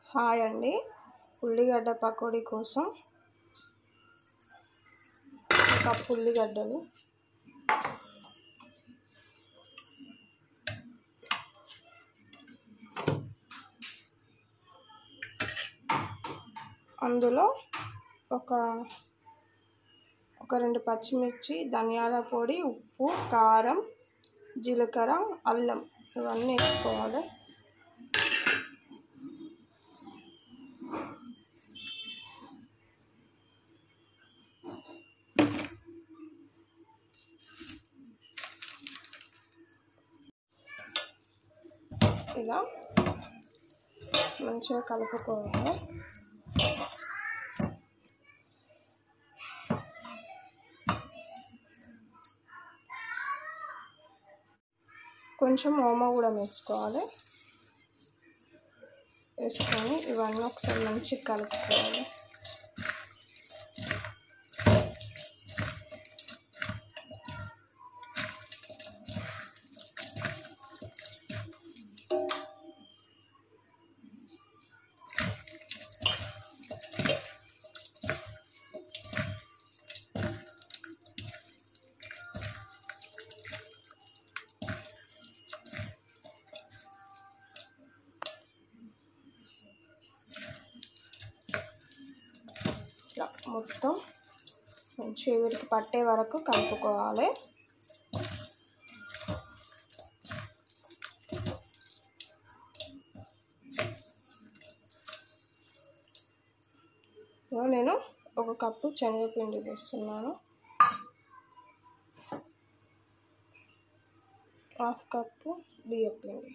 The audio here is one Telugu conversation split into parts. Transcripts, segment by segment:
హాయ్ అండి ఉల్లిగడ్డ పకోడీ కోసం ఒక కప్పు ఉల్లిగడ్డలు అందులో ఒక ఒక రెండు పచ్చిమిర్చి ధనియాల పొడి ఉప్పు కారం జీలకర్ర అల్లం ఇవన్నీ వేసుకోవాలి ఇలా మంచిగా కలుపుకోవాలి కొంచెం ఓమ కూడా వేసుకోవాలి వేసుకొని ఇవన్నీ ఒకసారి మంచిగా కలుపుకోవాలి ఇట్లా మొత్తం మంచిగా వీటికి పట్టే వరకు కలుపుకోవాలి ఇదిగో నేను ఒక కప్పు శనగపిండి వేస్తున్నాను హాఫ్ కప్పు బియ్యపిండి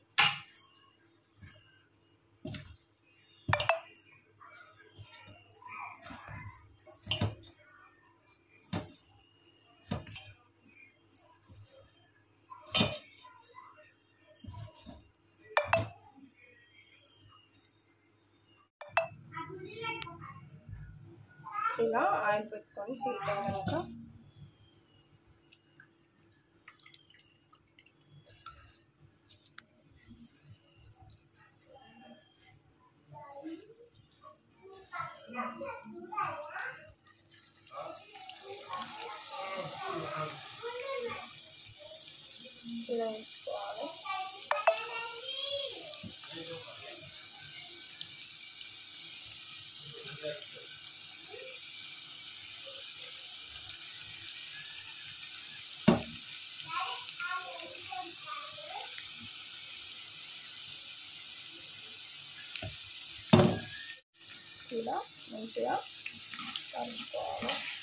ఇలా ఆయిల్ పెట్టుకొని హీట్ అయినాక ఇలా వేసుకోవాలి ఇలా మంచిగా కలుపుకోవాలి